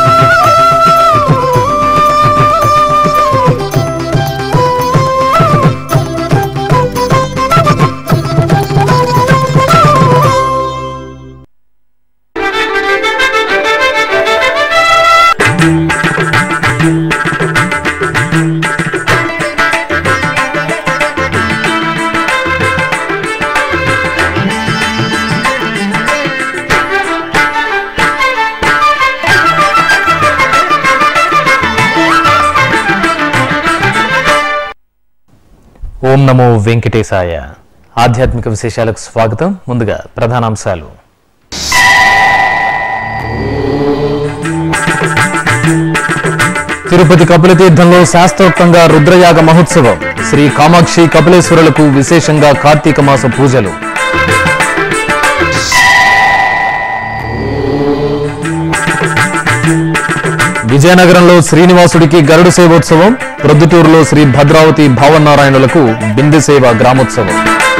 ఓం నమో వెంకటేశాయ ఆధ్యాత్మిక విశేషాలకు స్వాగతం ముందుగా ప్రధానాంశాలు తిరుపతి కపిల తీర్థంలో శాస్త్రోక్తంగా రుద్రయాగ మహోత్సవం శ్రీ కామాక్షి కపిలేశ్వరులకు విశేషంగా కార్తీక మాస పూజలు విజయనగరంలో శ్రీనివాసుడికి గరుడు సేవోత్సవం ప్రొద్దుటూరులో శ్రీ భద్రావతి భావనారాయణులకు బిందె సేవ గ్రామోత్సవం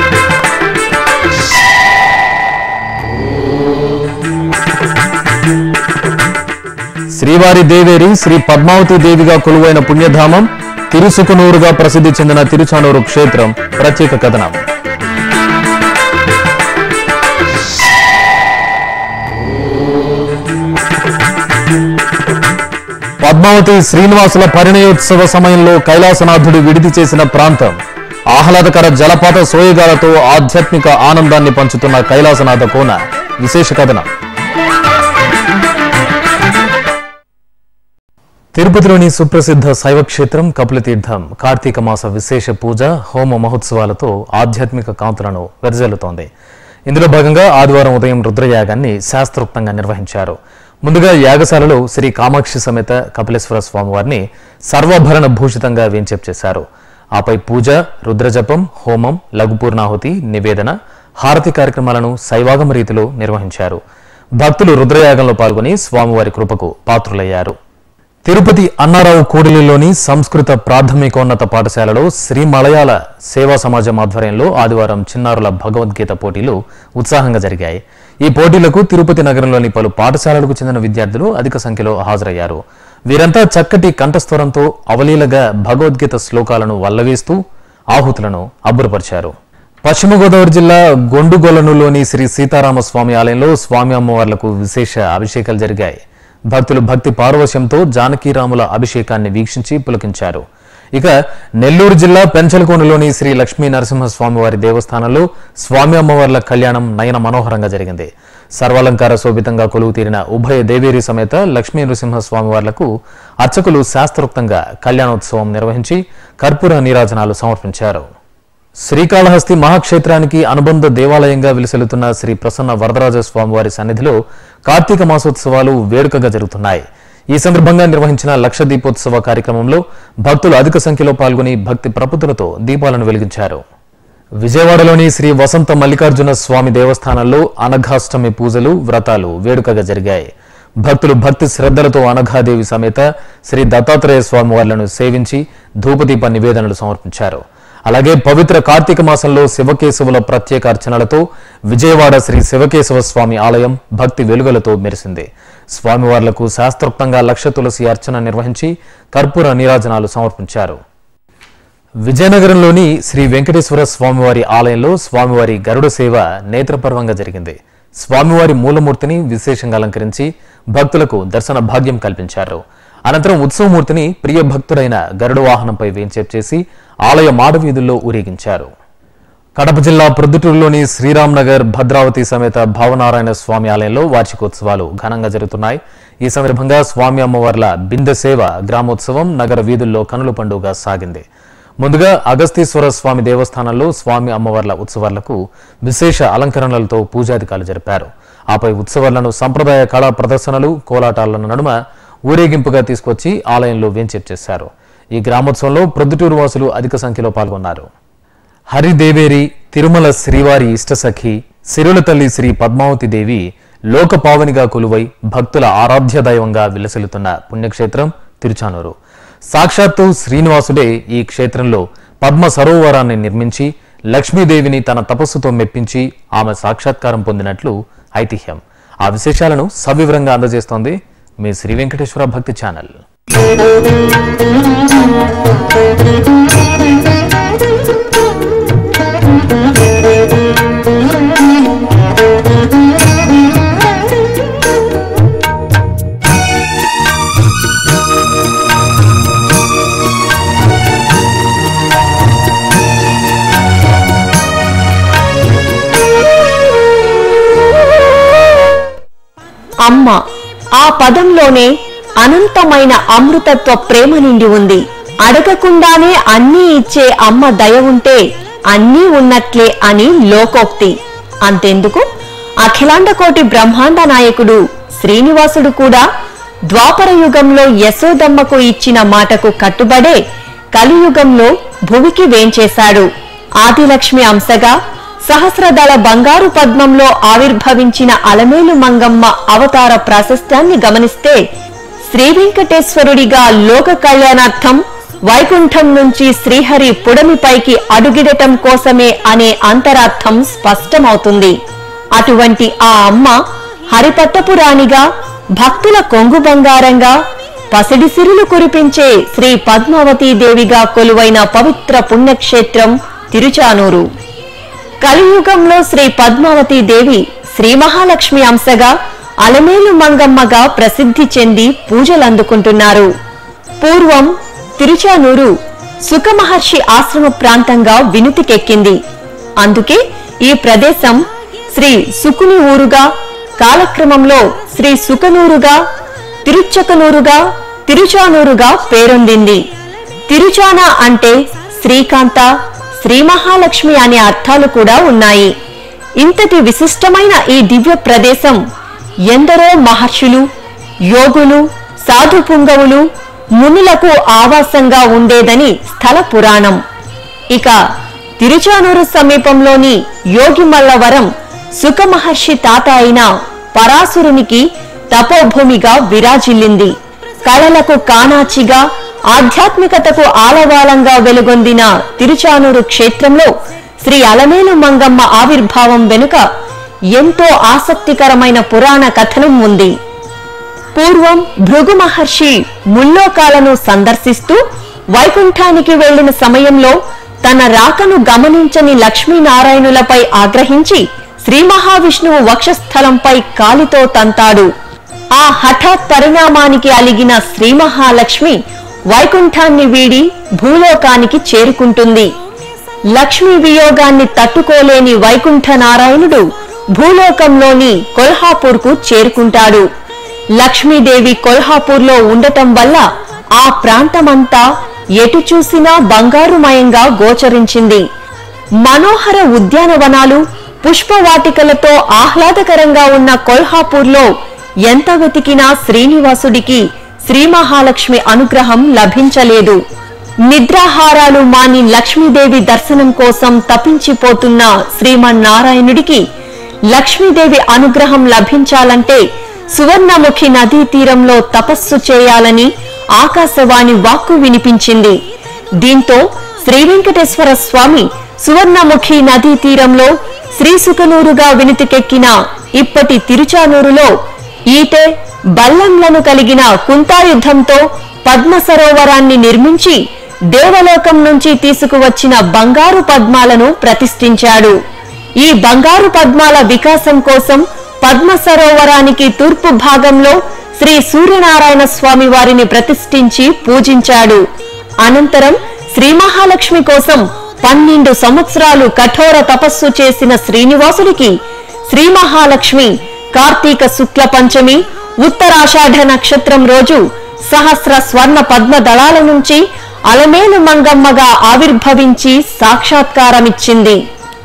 శ్రీవారి దేవేరి శ్రీ పద్మావతి దేవిగా కొలువైన పుణ్యధామం తిరుసుకునూరుగా ప్రసిద్ధి చెందిన తిరుచానూరు క్షేత్రం ప్రత్యేక కథనం పద్మావతి శ్రీనివాసుల పరిణయోత్సవ సమయంలో కైలాసనాథుడు విడిది చేసిన ప్రాంతం ఆహ్లాదకర జలపాత సోయగాలతో ఆధ్యాత్మిక ఆనందాన్ని పంచుతున్న కైలాసనాథ కోన విశేష కథనం తిరుపతిలోని సుప్రసిద్ధ శైవ క్షేత్రం కపిలతీర్థం కార్తీక మాస విశేష పూజ హోమ మహోత్సవాలతో ఆధ్యాత్మిక కాంతులను వెదజల్లుతోంది ఇందులో భాగంగా ఆదివారం ఉదయం రుద్రయాగాన్ని శాస్త్రోక్తంగా నిర్వహించారు ముందుగా యాగశాలలో శ్రీ కామాక్షి సమేత కపిలేశ్వర స్వామివారిని సర్వాభరణ భూషితంగా వేంచేపు చేశారు ఆపై పూజ రుద్రజపం హోమం లఘుపూర్ణాహుతి నివేదన హారతి కార్యక్రమాలను శైవాగమ రీతిలో నిర్వహించారు భక్తులు రుద్రయాగంలో పాల్గొని స్వామివారి కృపకు పాత్రులయ్యారు తిరుపతి అన్నారావు కూడలిలోని సంస్కృత ప్రాథమికోన్నత పాఠశాలలో శ్రీ మలయాళ సేవా సమాజం ఆధ్వర్యంలో ఆదివారం చిన్నారుల భగవద్గీత పోటీలు ఉత్సాహంగా జరిగాయి ఈ పోటీలకు తిరుపతి నగరంలోని పలు పాఠశాలలకు చెందిన విద్యార్థులు అధిక సంఖ్యలో హాజరయ్యారు వీరంతా చక్కటి కంఠస్వరంతో అవలీలగా భగవద్గీత శ్లోకాలను వల్లవేస్తూ ఆహుతులను అబ్బురపరిచారు పశ్చిమ గోదావరి జిల్లా గొండుగొలనులోని శ్రీ సీతారామ స్వామి ఆలయంలో స్వామి అమ్మవార్లకు విశేష అభిషేకాలు జరిగాయి భక్తులు భక్తి పారవశ్యంతో జానకీరాముల అభిషేకాన్ని వీక్షించి పులకించారు ఇక నెల్లూరు జిల్లా పెంచలకోనలోని శ్రీ లక్ష్మీ నరసింహస్వామివారి దేవస్థానంలో స్వామి అమ్మవార్ల కళ్యాణం నయన మనోహరంగా జరిగింది సర్వాలంకార శోభితంగా కొలువు తీరిన ఉభయ దేవేరి సమేత లక్ష్మీ నృసింహస్వామివార్లకు అర్చకులు శాస్త్రోక్తంగా కళ్యాణోత్సవం నిర్వహించి కర్పూర నీరాజనాలు సమర్పించారు శ్రీకాళహస్తి మహాక్షేత్రానికి అనుబంధ దేవాలయంగా విలసిల్లుతున్న శ్రీ ప్రసన్న వరదరాజ స్వామివారి సన్నిధిలో కార్తీక మాసోత్సవాలు వేడుకగా జరుగుతున్నాయి ఈ సందర్భంగా నిర్వహించిన లక్ష దీపోత్సవ కార్యక్రమంలో భక్తులు అధిక సంఖ్యలో పాల్గొని భక్తి ప్రపత్తులతో దీపాలను వెలిగించారు విజయవాడలోని శ్రీ వసంత మల్లికార్జున స్వామి దేవస్థానంలో అనఘాష్టమి పూజలు వ్రతాలు వేడుకగా జరిగాయి భక్తులు భక్తి శ్రద్ధలతో అనఘాదేవి సమేత శ్రీ దత్తాత్రేయ స్వామి వార్లను సేవించి ధూపదీప నివేదనలు సమర్పించారు అలాగే పవిత్ర కార్తీక మాసంలో శివకేశవుల ప్రత్యేక అర్చనలతో విజయవాడ శ్రీ శివకేశవ స్వామి ఆలయం భక్తి వెలుగులతో మెరిసింది స్వామివార్లకు శాస్త్రోక్తంగా లక్ష తులసి అర్చన నిర్వహించి కర్పూర నీరాజనాలు సమర్పించారు విజయనగరంలోని శ్రీ వెంకటేశ్వర స్వామివారి ఆలయంలో స్వామివారి గరుడ సేవ నేత్రపర్వంగా జరిగింది స్వామివారి మూలమూర్తిని విశేషంగా అలంకరించి భక్తులకు దర్శన భాగ్యం కల్పించారు అనంతరం ఉత్సవమూర్తిని ప్రియ భక్తుడైన గరుడ వాహనంపై వేంచేపు చేసి ఆలయ మాడవీధుల్లో ఊరేగించారు కడప జిల్లా ప్రొద్దుటూరులోని శ్రీరామ్ నగర్ భద్రావతి సమేత భావనారాయణ స్వామి ఆలయంలో వార్షికోత్సవాలు ఘనంగా జరుగుతున్నాయి ఈ సందర్భంగా స్వామి అమ్మవార్ల బిందె సేవ గ్రామోత్సవం నగర వీధుల్లో కనుల పండుగ సాగింది ముందుగా అగస్తీశ్వర స్వామి దేవస్థానంలో స్వామి అమ్మవార్ల ఉత్సవాలకు విశేష అలంకరణలతో పూజాధికారులు జరిపారు ఆపై ఉత్సవాలను సంప్రదాయ కళా ప్రదర్శనలు కోలాటాల నడుమ ఊరేగింపుగా తీసుకొచ్చి ఆలయంలో వేంచేపు చేశారు ఈ గ్రామోత్సవంలో ప్రొద్దుటూరు వాసులు అధిక సంఖ్యలో పాల్గొన్నారు హరిదేవేరి తిరుమల శ్రీవారి ఇష్టసఖి సిరుల తల్లి శ్రీ పద్మావతి దేవి లోకపావనిగా కొలువై భక్తుల ఆరాధ్య దైవంగా విలసిల్లుతున్న పుణ్యక్షేత్రం తిరుచానూరు సాక్షాత్తు శ్రీనివాసుడే ఈ క్షేత్రంలో పద్మ సరోవరాన్ని నిర్మించి లక్ష్మీదేవిని తన తపస్సుతో మెప్పించి ఆమె సాక్షాత్కారం పొందినట్లు ఐతిహ్యం ఆ విశేషాలను సవివరంగా అందజేస్తోంది మీ శ్రీ వెంకటేశ్వర భక్తి ఛానల్ అమ్మ ఆ పదంలోనే అనంతమైన అమృతత్వ ప్రేమ నిండి ఉంది అడగకుండానే అన్నీ ఇచ్చే అమ్మ దయ ఉంటే అన్నీ ఉన్నట్లే అని లోకోక్తి అంతెందుకు అఖిలాండకోటి బ్రహ్మాండ నాయకుడు శ్రీనివాసుడు కూడా ద్వాపర యుగంలో యశోదమ్మకు ఇచ్చిన మాటకు కట్టుబడే కలియుగంలో భువికి వేంచేశాడు ఆదిలక్ష్మి అంశగా సహస్రదళ బంగారు పద్మంలో ఆవిర్భవించిన అలమేలు మంగమ్మ అవతార ప్రాశస్త్యాన్ని గమనిస్తే శ్రీ వెంకటేశ్వరుడిగా లోక కళ్యాణార్థం వైకుంఠం నుంచి శ్రీహరి పుడమిపైకి అడుగిడటం కోసమే అనే అంతరార్థం స్పష్టమవుతుంది అటువంటి ఆ అమ్మ హరిపట్టపురాణిగా భక్తుల కొంగు బంగారంగా పసిడి సిరులు కురిపించే శ్రీ పద్మావతీ దేవిగా కొలువైన పవిత్ర పుణ్యక్షేత్రం తిరుచానూరు కలియుగంలో శ్రీ పద్మావతీ దేవి శ్రీ మహాలక్ష్మి అంశగా అలమేలు మంగమ్మగా ప్రసిద్ధి చెంది పూజలందుకుంటున్నారు పూర్వం తిరుచానూరు సుఖమహర్షి ఆశ్రమ ప్రాంతంగా వినుతికెక్కింది అందుకే ఈ ప్రదేశం శ్రీ సుకుని ఊరుగా కాలక్రమంలో శ్రీ సుకనూరుగా తిరుచకనూరుగా తిరుచానూరుగా పేరొందింది తిరుచాన అంటే శ్రీకాంత శ్రీ మహాలక్ష్మి అనే అర్థాలు కూడా ఉన్నాయి ఇంతటి విశిష్టమైన ఈ దివ్య ప్రదేశం ఎందరో మహర్షులు యోగులు సాధు పుంగవులు మునులకు ఆవాసంగా ఉండేదని స్థల పురాణం ఇక తిరుచానూరు సమీపంలోని యోగిమల్లవరం సుఖమహర్షి తాత అయిన పరాశురునికి తపోభూమిగా విరాజిల్లింది కళలకు కానాచిగా ఆధ్యాత్మికతకు ఆలవాలంగా వెలుగొందిన తిరుచానూరు క్షేత్రంలో శ్రీ అలమేలు మంగమ్మ ఆవిర్భావం వెనుక ఎంతో ఆసక్తికరమైన పురాణ కథనం ఉంది పూర్వం భృగు మహర్షి ముల్లోకాలను సందర్శిస్తూ వైకుంఠానికి వెళ్లిన సమయంలో తన రాకను గమనించని లక్ష్మీనారాయణులపై ఆగ్రహించి శ్రీ మహావిష్ణువు వక్షస్థలంపై కాలితో తంతాడు ఆ హఠాత్ పరిణామానికి అలిగిన శ్రీ మహాలక్ష్మి వైకుంఠాన్ని వీడి భూలోకానికి చేరుకుంటుంది లక్ష్మీ వియోగాన్ని తట్టుకోలేని వైకుంఠ నారాయణుడు భూలోకంలోని కొల్హాపూర్కు చేరుకుంటాడు లక్ష్మీదేవి కొల్హాపూర్లో ఉండటం వల్ల ఆ ప్రాంతమంతా ఎటు చూసినా బంగారుమయంగా గోచరించింది మనోహర ఉద్యానవనాలు పుష్పవాటికలతో ఆహ్లాదకరంగా ఉన్న కొల్హాపూర్లో ఎంత వెతికినా శ్రీనివాసుడికి శ్రీ మహాలక్ష్మి అనుగ్రహం లభించలేదు నిద్రాహారాలు మాని లక్ష్మీదేవి దర్శనం కోసం తపించిపోతున్న శ్రీమన్నారాయణుడికి లక్ష్మీదేవి అనుగ్రహం లభించాలంటే సువర్ణముఖి నదీ తీరంలో తపస్సు చేయాలని ఆకాశవాణి వాక్కు వినిపించింది దీంతో శ్రీ వెంకటేశ్వర స్వామి సువర్ణముఖి నదీ తీరంలో శ్రీసుకనూరుగా వినితికెక్కిన ఇప్పటి తిరుచానూరులో ఈటె బల్లంలను కలిగిన కుంతాయుద్ధంతో పద్మ సరోవరాన్ని నిర్మించి దేవలోకం నుంచి తీసుకువచ్చిన బంగారు పద్మాలను ప్రతిష్ఠించాడు ఈ బంగారు పద్మాల వికాసం కోసం పద్మ సరోవరానికి తూర్పు భాగంలో శ్రీ సూర్యనారాయణ స్వామి వారిని ప్రతిష్ఠించి పూజించాడు అనంతరం శ్రీ మహాలక్ష్మి కోసం పన్నెండు సంవత్సరాలు కఠోర తపస్సు చేసిన శ్రీనివాసుడికి శ్రీ మహాలక్ష్మి కార్తీక శుక్ల పంచమి ఉత్తరాషాఢ నక్షత్రం రోజు సహస్ర స్వర్ణ పద్మ దళాల నుంచి అలమేలు మంగమ్మగా ఆవిర్భవించి సాక్షాత్కారమిచ్చింది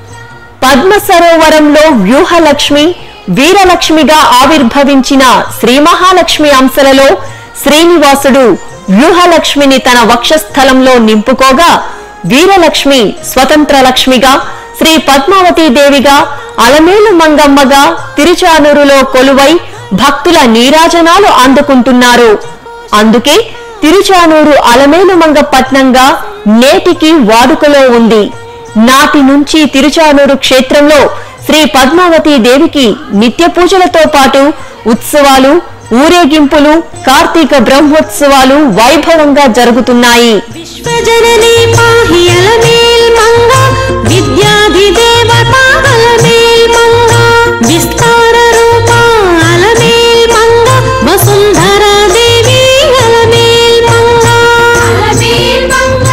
పద్మ సరోవరంలో వ్యూహలక్ష్మి వీరలక్ష్మిగా ఆవిర్భవించిన శ్రీ మహాలక్ష్మి అంశలలో శ్రీనివాసుడు వ్యూహలక్ష్మిని తన వక్షస్థలంలో నింపుకోగా వీరలక్ష్మి స్వతంత్ర లక్ష్మిగా శ్రీ పద్మావతీ దేవిగా అలమేలు మంగమ్మగా తిరుచానూరులో కొలువై భక్తుల నీరాజనాలు అందుకుంటున్నారు అందుకే తిరుచానూరు అలమేలు మంగ పట్నంగా నేటికి వాడుకలో ఉంది నాటి నుంచి తిరుచానూరు క్షేత్రంలో శ్రీ పద్మావతి దేవికి నిత్య పూజలతో పాటు ఉత్సవాలు ఊరేగింపులు కార్తీక బ్రహ్మోత్సవాలు వైభవంగా జరుగుతున్నాయి విశ్వజననీ పాహి అలమేల్ మంగ విద్యాధిదేవతా అలమేల్ మంగ విస్తార రూప అలమేల్ మంగ వసుంధర దేవి అలమేల్ మంగ అలమేల్ మంగ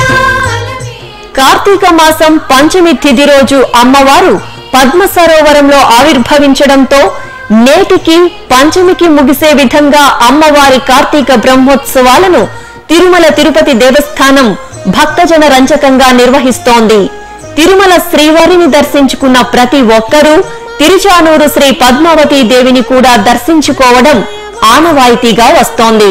కార్తీక మాసం పంచమి తిథి రోజు అమ్మవారు పద్మ సరోవరంలో ఆవిర్భవించడంతో నేటికి పంచమికి ముగిసే విధంగా అమ్మవారి కార్తీక బ్రహ్మోత్సవాలను తిరుమల తిరుపతి దేవస్థానం భక్తజన రంజకంగా నిర్వహిస్తోంది తిరుమల శ్రీవారిని దర్శించుకున్న ప్రతి ఒక్కరూ తిరుచానూరు శ్రీ పద్మావతీ దేవిని కూడా దర్శించుకోవడం ఆనవాయితీగా వస్తోంది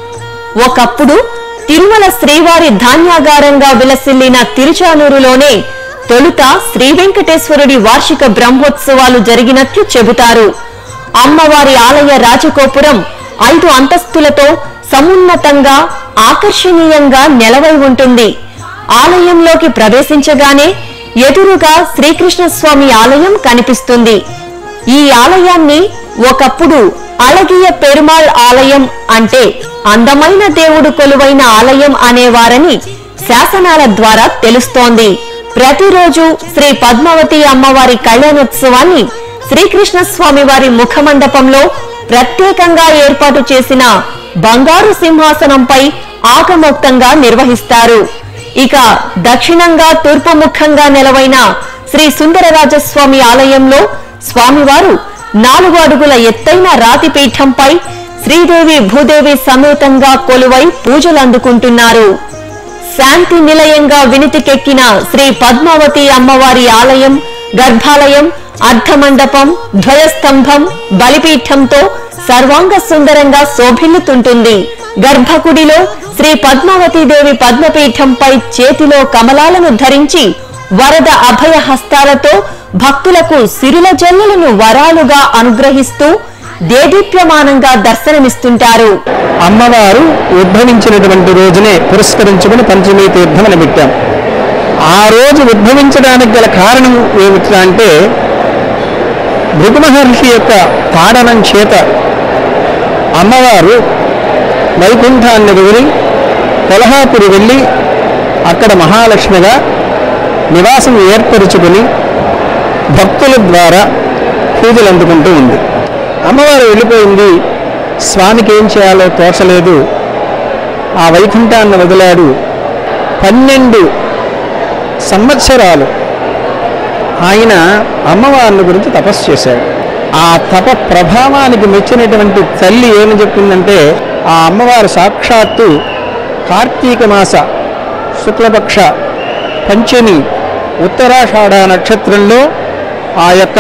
ఒకప్పుడు తిరుమల శ్రీవారి ధాన్యాగారంగా విలసిల్లిన తిరుచానూరులోనే తొలుత శ్రీ వెంకటేశ్వరుడి వార్షిక బ్రహ్మోత్సవాలు జరిగినట్లు చెబుతారు అమ్మవారి ఆలయ రాజగోపురం ఐదు అంతస్తులతో సమున్నతంగా ఆకర్షణీయంగా నెలవై ఉంటుంది ఆలయంలోకి ప్రవేశించగానే ఎదురుగా శ్రీకృష్ణ స్వామి ఆలయం కనిపిస్తుంది ఈ ఆలయాన్ని ఒకప్పుడు అళగియ పెరుమాళ్ ఆలయం అంటే అందమైన దేవుడు కొలువైన ఆలయం అనేవారని శాసనాల ద్వారా తెలుస్తోంది ప్రతిరోజు శ్రీ పద్మావతి అమ్మవారి కళ్యాణోత్సవాన్ని శ్రీకృష్ణ స్వామి వారి ముఖమండపంలో ప్రత్యేకంగా ఏర్పాటు చేసిన బంగారు సింహాసనంపై ఆగమోక్తంగా నిర్వహిస్తారు ఇక దక్షిణంగా తూర్పు ముఖంగా నెలవైన శ్రీ సుందరరాజస్వామి ఆలయంలో స్వామివారు నాలుగు అడుగుల ఎత్తైన రాతి పీఠంపై శ్రీదేవి భూదేవి సమేతంగా కొలువై పూజలు అందుకుంటున్నారు శాంతి నిలయంగా వినితికెక్కిన శ్రీ పద్మావతి అమ్మవారి ఆలయం గర్భాలయం అర్ధమండపం ధ్వజస్తంభం బలిపీఠంతో సర్వాంగ సుందరంగా శోభిల్లుతుంటుంది గర్భగుడిలో శ్రీ పద్మావతి దేవి పద్మపీఠంపై చేతిలో కమలాలను ధరించి వరద అభయ హస్తాలతో భక్తులకు సిరుల జల్లులను వరాలుగా అనుగ్రహిస్తూ దేదీప్యమానంగా దర్శనమిస్తుంటారు అమ్మవారు ఉద్భవించినటువంటి రోజునే పురస్కరించుకుని పంచమీ తీర్థం అని పెట్టాం ఆ రోజు ఉద్భవించడానికి గల కారణం ఏమిటి అంటే భృగు మహర్షి యొక్క తాడనం చేత అమ్మవారు వైకుంఠాన్ని వదిలి కొల్హాపురి వెళ్ళి అక్కడ మహాలక్ష్మిగా నివాసం ఏర్పరుచుకుని భక్తుల ద్వారా పూజలు అందుకుంటూ ఉంది అమ్మవారు వెళ్ళిపోయింది స్వామికి ఏం చేయాలో తోచలేదు ఆ వైకుంఠాన్ని వదిలాడు పన్నెండు సంవత్సరాలు ఆయన అమ్మవారిని గురించి తపస్సు చేశాడు ఆ తప ప్రభావానికి మెచ్చినటువంటి తల్లి ఏమి చెప్పిందంటే ఆ అమ్మవారు సాక్షాత్తు కార్తీక మాస శుక్లపక్ష పంచమి ఉత్తరాషాఢ నక్షత్రంలో ఆ యొక్క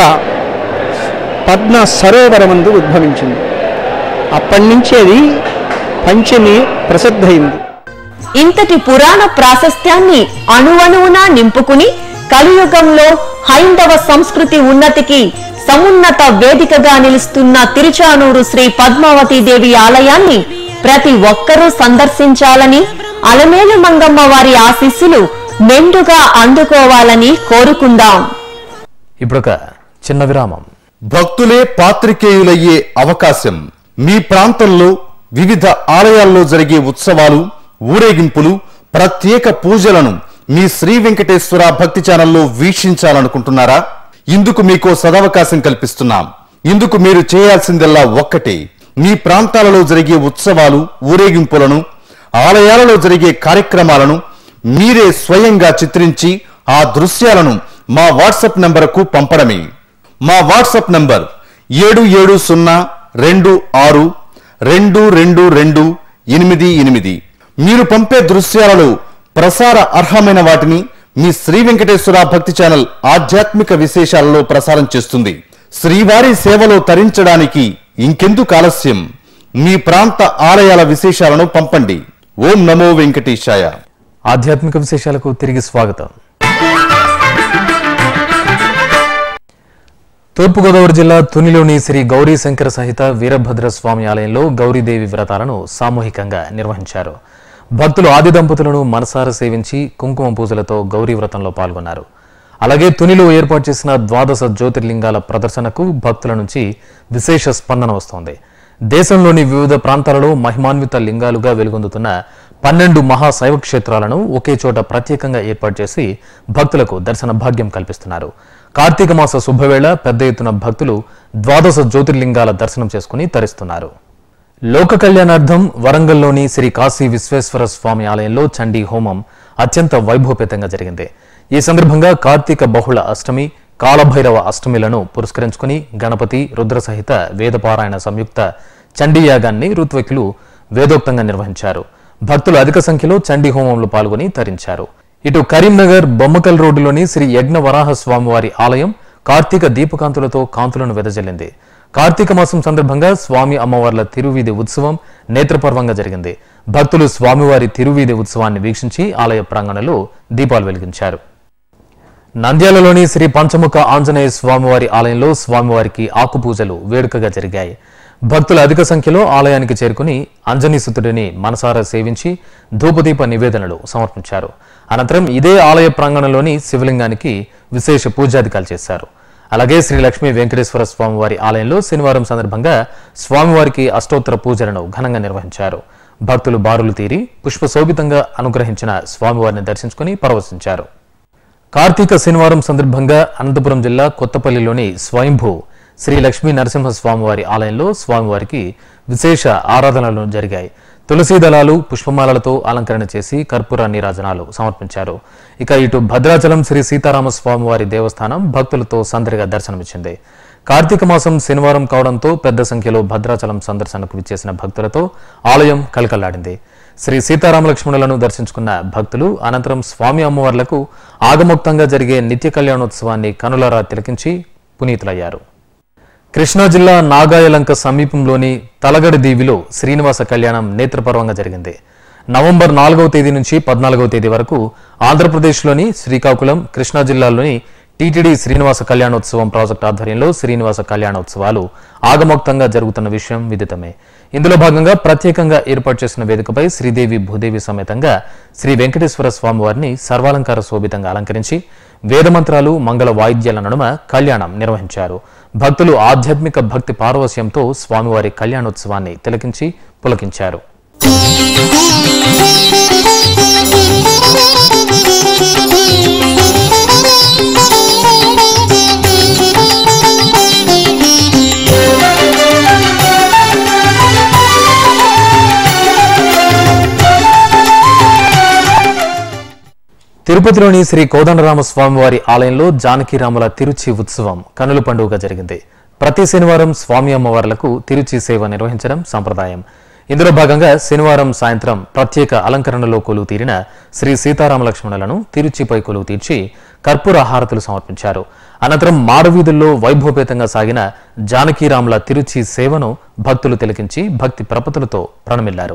పద్మ సరోవరమందు ఉద్భవించింది అప్పటి నుంచి అది పంచమి ప్రసిద్ధయింది ఇంతటి పురాణ ప్రాశస్త్యాన్ని అణువణువునా నింపుకుని కలియుగంలో హైందవ సంస్కృతి ఉన్నతికి సమున్నత వేదికగా నిలుస్తున్న తిరుచానూరు శ్రీ పద్మావతి దేవి ఆలయాన్ని ప్రతి ఒక్కరూ సందర్శించాలని అలమేలు మంగమ్మ వారి ఆశీస్సులు మెండుగా అందుకోవాలని కోరుకుందాం ఇప్పుడొక చిన్న విరామం భక్తులే పాత్రికేయులయ్యే అవకాశం మీ ప్రాంతంలో వివిధ ఆలయాల్లో జరిగే ఉత్సవాలు ఊరేగింపులు ప్రత్యేక పూజలను మీ శ్రీ వెంకటేశ్వర భక్తి ఛానల్లో వీక్షించాలనుకుంటున్నారా ఇందుకు మీకో సదవకాశం కల్పిస్తున్నాం ఇందుకు మీరు చేయాల్సిందల్లా ఒక్కటే మీ ప్రాంతాలలో జరిగే ఉత్సవాలు ఊరేగింపులను ఆలయాలలో జరిగే కార్యక్రమాలను మీరే స్వయంగా చిత్రించి ఆ దృశ్యాలను మా వాట్సాప్ నంబరుకు పంపడమే మా వాట్సాప్ నంబర్ ఏడు ఏడు సున్నా రెండు ఆరు రెండు రెండు రెండు ఎనిమిది ఎనిమిది మీరు పంపే దృశ్యాలలో ప్రసార అర్హమైన వాటిని మీ శ్రీ వెంకటేశ్వర భక్తి ఛానల్ ఆధ్యాత్మిక విశేషాలలో ప్రసారం చేస్తుంది శ్రీవారి సేవలో తరించడానికి ఇంకెందుకు ఆలస్యం మీ ప్రాంత ఆలయాల విశేషాలను పంపండి ఓం నమో వెంకటేశాయ ఆధ్యాత్మిక విశేషాలకు తిరిగి స్వాగతం తూర్పుగోదావరి జిల్లా తునిలోని శ్రీ గౌరీ శంకర సహిత వీరభద్ర స్వామి ఆలయంలో గౌరీదేవి వ్రతాలను సామూహికంగా నిర్వహించారు భక్తులు ఆది దంపతులను మనసారా సేవించి కుంకుమ పూజలతో గౌరీ వ్రతంలో పాల్గొన్నారు అలాగే తునిలో ఏర్పాటు చేసిన ద్వాదశ జ్యోతిర్లింగాల ప్రదర్శనకు భక్తుల నుంచి విశేష స్పందన వస్తోంది దేశంలోని వివిధ ప్రాంతాలలో మహిమాన్విత లింగాలుగా వెలుగొందుతున్న పన్నెండు మహాశైవ క్షేత్రాలను ఒకే చోట ప్రత్యేకంగా ఏర్పాటు చేసి భక్తులకు దర్శన భాగ్యం కల్పిస్తున్నారు కార్తీక మాస శుభవేళ పెద్ద ఎత్తున భక్తులు ద్వాదశ జ్యోతిర్లింగాల దర్శనం చేసుకుని తరిస్తున్నారు లోక కళ్యాణార్థం వరంగల్లోని శ్రీ కాశీ విశ్వేశ్వర స్వామి ఆలయంలో చండీ హోమం అత్యంత వైభవపేతంగా జరిగింది ఈ సందర్భంగా కార్తీక బహుళ అష్టమి కాలభైరవ అష్టమిలను పురస్కరించుకుని గణపతి రుద్ర సహిత వేదపారాయణ సంయుక్త చండీ యాగాన్ని ఋత్వికులు వేదోక్తంగా నిర్వహించారు భక్తులు అధిక సంఖ్యలో చండీ హోమంలో పాల్గొని తరించారు ఇటు కరీంనగర్ బొమ్మకల్ రోడ్డులోని శ్రీ యజ్ఞ వరాహ స్వామివారి ఆలయం కార్తీక దీపకాంతులతో కాంతులను వెదజల్లింది కార్తీక మాసం సందర్భంగా స్వామి అమ్మవార్ల తిరువీధి ఉత్సవం నేత్రపర్వంగా జరిగింది భక్తులు స్వామివారి తిరువీధి ఉత్సవాన్ని వీక్షించి ఆలయ ప్రాంగణంలో దీపాలు వెలిగించారు నంద్యాలలోని శ్రీ పంచముఖ ఆంజనేయ స్వామివారి ఆలయంలో స్వామివారికి ఆకు పూజలు వేడుకగా జరిగాయి భక్తులు అధిక సంఖ్యలో ఆలయానికి చేరుకుని అంజనీసుతుడిని మనసారా సేవించి ధూపదీప నివేదనలు సమర్పించారు అనంతరం ఇదే ఆలయ ప్రాంగణంలోని శివలింగానికి విశేష పూజాధికాలు చేశారు అలాగే శ్రీ లక్ష్మీ వెంకటేశ్వర స్వామివారి ఆలయంలో శనివారం సందర్భంగా స్వామివారికి అష్టోత్తర పూజలను ఘనంగా నిర్వహించారు భక్తులు బారులు తీరి పుష్పశోభితంగా అనుగ్రహించిన స్వామివారిని దర్శించుకుని పరవశించారు కార్తీక శనివారం సందర్భంగా అనంతపురం జిల్లా కొత్తపల్లిలోని స్వయంభూ శ్రీ లక్ష్మీ నరసింహ స్వామివారి ఆలయంలో స్వామివారికి విశేష ఆరాధనలు జరిగాయి తులసీ దళాలు పుష్పమాలలతో అలంకరణ చేసి కర్పూర నీరాజనాలు సమర్పించారు ఇక ఇటు భద్రాచలం శ్రీ సీతారామ స్వామివారి దేవస్థానం భక్తులతో సందడిగా దర్శనమిచ్చింది కార్తీక మాసం శనివారం కావడంతో పెద్ద సంఖ్యలో భద్రాచలం సందర్శనకు విచ్చేసిన భక్తులతో ఆలయం కలకల్లాడింది శ్రీ సీతారామ లక్ష్మణులను దర్శించుకున్న భక్తులు అనంతరం స్వామి అమ్మవార్లకు ఆగమోక్తంగా జరిగే నిత్య కళ్యాణోత్సవాన్ని కనులారా తిలకించి పునీతులయ్యారు కృష్ణా జిల్లా నాగాయలంక సమీపంలోని తలగడి దీవిలో శ్రీనివాస కళ్యాణం నేత్రపర్వంగా జరిగింది నవంబర్ నాలుగవ తేదీ నుంచి పద్నాలుగవ తేదీ వరకు ఆంధ్రప్రదేశ్లోని శ్రీకాకుళం కృష్ణా జిల్లాలోని టీటీడీ శ్రీనివాస కళ్యాణోత్సవం ప్రాజెక్టు ఆధ్వర్యంలో శ్రీనివాస కళ్యాణోత్సవాలు ఆగమోక్తంగా జరుగుతున్న విషయం విదితమే ఇందులో భాగంగా ప్రత్యేకంగా ఏర్పాటు చేసిన వేదికపై శ్రీదేవి భూదేవి సమేతంగా శ్రీ వెంకటేశ్వర స్వామివారిని సర్వాలంకార శోభితంగా అలంకరించి వేదమంత్రాలు మంగళ వాయిద్యాల నడుమ కళ్యాణం నిర్వహించారు భక్తులు ఆధ్యాత్మిక భక్తి పారవస్యంతో స్వామివారి కళ్యాణోత్సవాన్ని తిలకించి పులకించారు తిరుపతిలోని శ్రీ కోదండరామ స్వామివారి ఆలయంలో జానకిరాముల తిరుచి ఉత్సవం కనుల పండుగగా జరిగింది ప్రతి శనివారం స్వామి అమ్మవార్లకు తిరుచి సేవ నిర్వహించడం సంప్రదాయం ఇందులో భాగంగా శనివారం సాయంత్రం ప్రత్యేక అలంకరణలో కొలువు తీరిన శ్రీ సీతారామ లక్ష్మణులను తిరుచిపై కొలువు తీర్చి కర్పూర హారతులు సమర్పించారు అనంతరం మారువీధుల్లో వైభవపేతంగా సాగిన జానకీరాముల తిరుచి సేవను భక్తులు తిలకించి భక్తి ప్రపతులతో ప్రణమిల్లారు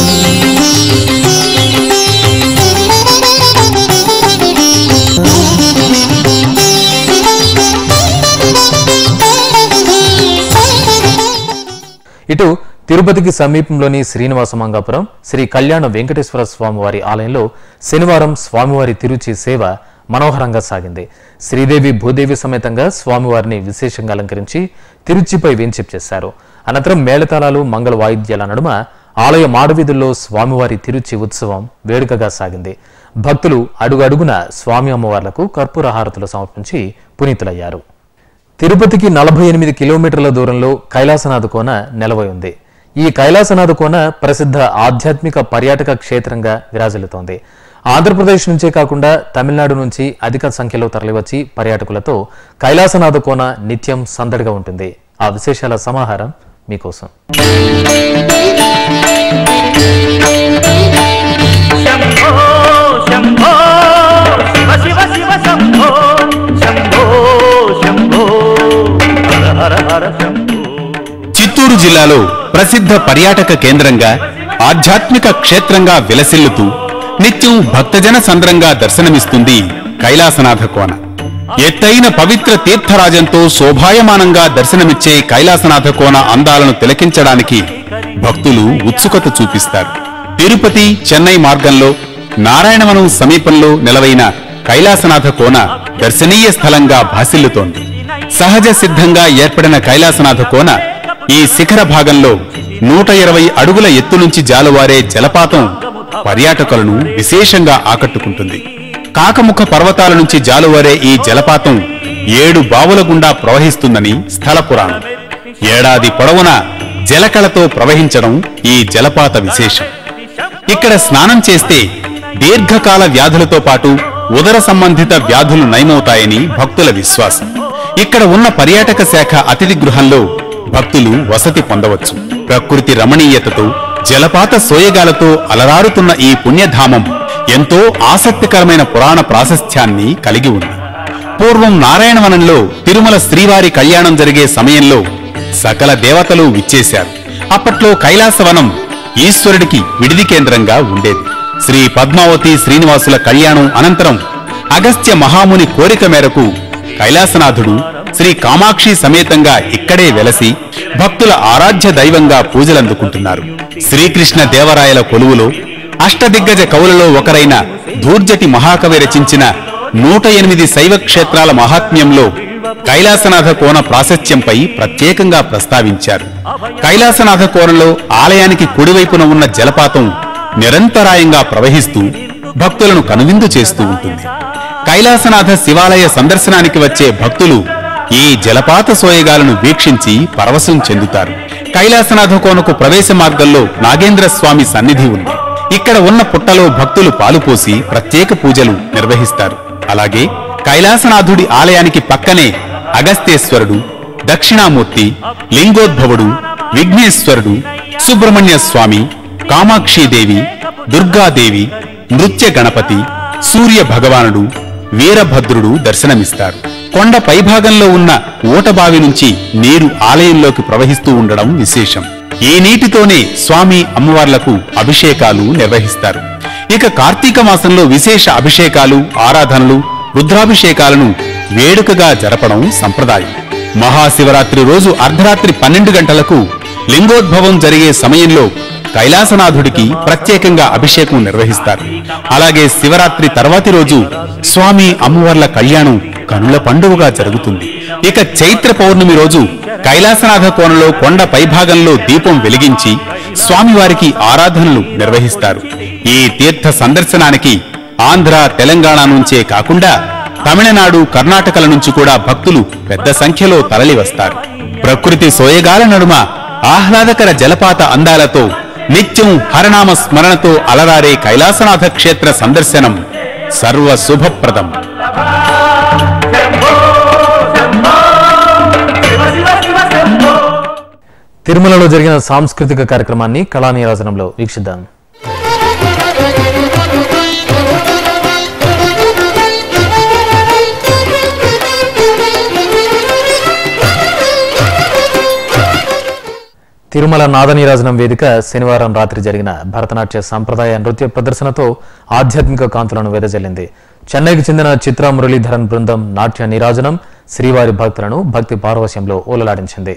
ఇటు తిరుపతికి సమీపంలోని శ్రీనివాస మంగాపురం శ్రీ కళ్యాణ వెంకటేశ్వర స్వామివారి ఆలయంలో శనివారం స్వామివారి తిరుచి సేవ మనోహరంగా సాగింది శ్రీదేవి భూదేవి సమేతంగా స్వామివారిని విశేషంగా అలంకరించి తిరుచిపై వేంచేపు చేశారు అనంతరం మేళతాళాలు మంగళ వాయిద్యాల నడుమ ఆలయ మాడవీధుల్లో స్వామివారి తిరుచి ఉత్సవం వేడుకగా సాగింది భక్తులు అడుగడుగున స్వామి అమ్మవార్లకు కర్పూర హారతులు సమర్పించి పునీతులయ్యారు తిరుపతికి నలభై ఎనిమిది కిలోమీటర్ల దూరంలో కైలాసనాథ కోన నెలవై ఉంది ఈ కైలాసనాథ కోన ప్రసిద్ధ ఆధ్యాత్మిక పర్యాటక క్షేత్రంగా విరాజిల్లుతోంది ఆంధ్రప్రదేశ్ నుంచే కాకుండా తమిళనాడు నుంచి అధిక సంఖ్యలో తరలివచ్చి పర్యాటకులతో కైలాసనాథ కోన నిత్యం సందడిగా ఉంటుంది ఆ విశేషాల సమాహారం మీకోసం శంభో శంభో శివ శివ శివ శంభో శంభో శంభో హర హర హర శంభో చిత్తూరు జిల్లాలో ప్రసిద్ధ పర్యాటక కేంద్రంగా ఆధ్యాత్మిక క్షేత్రంగా విలసిల్లుతూ నిత్యం భక్తజన సంద్రంగా దర్శనమిస్తుంది కైలాసనాథ కోన ఎత్తైన పవిత్ర తీర్థరాజంతో శోభాయమానంగా దర్శనమిచ్చే కైలాసనాథ కోన అందాలను తిలకించడానికి భక్తులు ఉత్సుకత చూపిస్తారు తిరుపతి చెన్నై మార్గంలో నారాయణవనం సమీపంలో నెలవైన కైలాసనాథ కోన దర్శనీయ స్థలంగా భాసిల్లుతోంది సహజ సిద్ధంగా ఏర్పడిన కైలాసనాథ కోన ఈ శిఖర భాగంలో నూట ఇరవై అడుగుల ఎత్తు నుంచి జాలువారే జలపాతం పర్యాటకులను విశేషంగా ఆకట్టుకుంటుంది కాకముఖ పర్వతాల నుంచి జాలువారే ఈ జలపాతం ఏడు బావుల గుండా ప్రవహిస్తుందని స్థల పురాణం ఏడాది పొడవునా జలకళతో ప్రవహించడం ఈ జలపాత విశేషం ఇక్కడ స్నానం చేస్తే దీర్ఘకాల వ్యాధులతో పాటు ఉదర సంబంధిత వ్యాధులు నయమవుతాయని భక్తుల విశ్వాసం ఇక్కడ ఉన్న పర్యాటక శాఖ అతిథి గృహంలో భక్తులు వసతి పొందవచ్చు ప్రకృతి రమణీయతతో జలపాత సోయగాలతో అలరారుతున్న ఈ పుణ్యధామం ఎంతో ఆసక్తికరమైన పురాణ ప్రాశస్త్యాన్ని కలిగి ఉంది పూర్వం నారాయణవనంలో తిరుమల శ్రీవారి కళ్యాణం జరిగే సమయంలో సకల దేవతలు విచ్చేశారు అప్పట్లో కైలాసవనం ఈశ్వరుడికి విడిది కేంద్రంగా ఉండేది శ్రీ పద్మావతి శ్రీనివాసుల కళ్యాణం అనంతరం అగస్త్య మహాముని కోరిక మేరకు కైలాసనాథుడు శ్రీ కామాక్షి సమేతంగా ఇక్కడే వెలసి భక్తుల ఆరాధ్య దైవంగా పూజలందుకుంటున్నారు శ్రీకృష్ణ దేవరాయల కొలువులో అష్టదిగ్గజ కవులలో ఒకరైన ధూర్జటి మహాకవి రచించిన నూట ఎనిమిది శైవ క్షేత్రాల మహాత్మ్యంలో కైలాసనాథ కోన ప్రాశస్త్యంపై ప్రత్యేకంగా ప్రస్తావించారు కైలాసనాథ కోనలో ఆలయానికి కుడివైపున ఉన్న జలపాతం నిరంతరాయంగా ప్రవహిస్తూ భక్తులను కనువిందు చేస్తూ ఉంటుంది కైలాసనాథ శివాలయ సందర్శనానికి వచ్చే భక్తులు ఈ జలపాత సోయగాలను వీక్షించి పరవశం చెందుతారు కైలాసనాథ కోనకు ప్రవేశ మార్గంలో నాగేంద్ర స్వామి సన్నిధి ఉంది ఇక్కడ ఉన్న పుట్టలో భక్తులు పాలుపోసి ప్రత్యేక పూజలు నిర్వహిస్తారు అలాగే కైలాసనాథుడి ఆలయానికి పక్కనే అగస్తేశ్వరుడు దక్షిణామూర్తి లింగోద్భవుడు విఘ్నేశ్వరుడు సుబ్రహ్మణ్య స్వామి కామాక్షీదేవి దుర్గాదేవి నృత్య గణపతి సూర్య భగవానుడు వీరభద్రుడు దర్శనమిస్తారు కొండ పైభాగంలో ఉన్న ఊటబావి నుంచి నీరు ఆలయంలోకి ప్రవహిస్తూ ఉండడం విశేషం ఈ నీటితోనే స్వామి అమ్మవార్లకు అభిషేకాలు నిర్వహిస్తారు ఇక కార్తీక మాసంలో విశేష అభిషేకాలు ఆరాధనలు రుద్రాభిషేకాలను వేడుకగా జరపడం సంప్రదాయం మహాశివరాత్రి రోజు అర్ధరాత్రి పన్నెండు గంటలకు లింగోద్భవం జరిగే సమయంలో కైలాసనాథుడికి ప్రత్యేకంగా అభిషేకం నిర్వహిస్తారు అలాగే శివరాత్రి తర్వాతి రోజు స్వామి అమ్మవార్ల కళ్యాణం కనుల పండుగగా జరుగుతుంది ఇక చైత్ర పౌర్ణమి రోజు కైలాసనాథ కోనలో కొండ పైభాగంలో దీపం వెలిగించి స్వామివారికి ఆరాధనలు నిర్వహిస్తారు ఈ తీర్థ సందర్శనానికి ఆంధ్ర తెలంగాణ నుంచే కాకుండా తమిళనాడు కర్ణాటకల నుంచి కూడా భక్తులు పెద్ద సంఖ్యలో తరలి వస్తారు ప్రకృతి సోయగాల నడుమ ఆహ్లాదకర జలపాత అందాలతో నిత్యం హరనామ స్మరణతో అలరారే కైలాసనాథ క్షేత్ర సందర్శనం సర్వ శుభప్రదం తిరుమలలో జరిగిన సాంస్కృతిక కార్యక్రమాన్ని కళానీరాజనంలో వీక్షిద్దాం తిరుమల నాదనీరాజనం వేదిక శనివారం రాత్రి జరిగిన భరతనాట్య సాంప్రదాయ నృత్య ప్రదర్శనతో ఆధ్యాత్మిక కాంతులను వెదజల్లింది చెన్నైకి చెందిన చిత్ర మురళీధరన్ బృందం నాట్య నీరాజనం శ్రీవారి భక్తులను భక్తి పారవశ్యంలో ఓలలాడించింది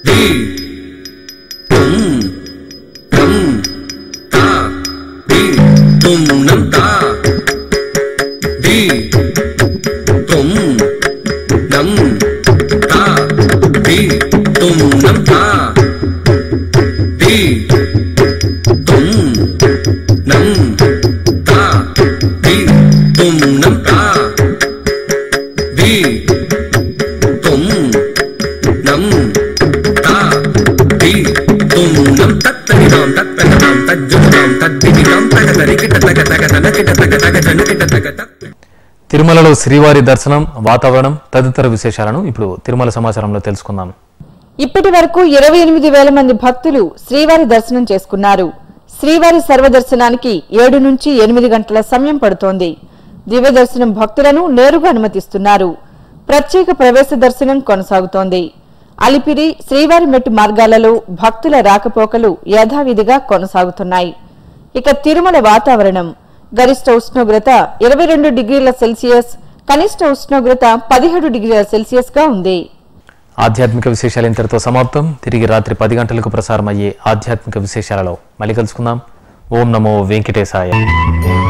tum nam ta di tum nam ta di tum nam ta di tum nam ta di tum nam ta di tum nam ta di tum nam tat tani dam tat tani dam tat jum dam tat dini dam taga tani kita taga taga tana kita taga taga tana kita taga tat తిరుమలలో శ్రీవారి దర్శనం వాతావరణం తదితర విశేషాలను ఇప్పుడు తిరుమల సమాచారంలో తెలుసుకుందాం ఇప్పటి వరకు ఇరవై ఎనిమిది వేల మంది భక్తులు శ్రీవారి దర్శనం చేసుకున్నారు శ్రీవారి సర్వదర్శనానికి ఏడు నుంచి ఎనిమిది గంటల సమయం పడుతోంది దివ్య దర్శనం భక్తులను నేరుగా అనుమతిస్తున్నారు ప్రత్యేక ప్రవేశ దర్శనం కొనసాగుతోంది అలిపిరి శ్రీవారి మెట్టు మార్గాలలో భక్తుల రాకపోకలు యథావిధిగా కొనసాగుతున్నాయి ఇక తిరుమల వాతావరణం గరిష్ట ఉష్ణోగ్రత ఇరవై రెండు డిగ్రీల సెల్సియస్ కనిష్ట ఉష్ణోగ్రత పదిహేడు డిగ్రీల సెల్సియస్ గా ఉంది ఆధ్యాత్మిక విశేషాలు ఇంతటితో సమాప్తం తిరిగి రాత్రి పది గంటలకు ప్రసారం అయ్యే ఆధ్యాత్మిక విశేషాలలో మళ్ళీ కలుసుకుందాం ఓం నమో వెంకటేశాయ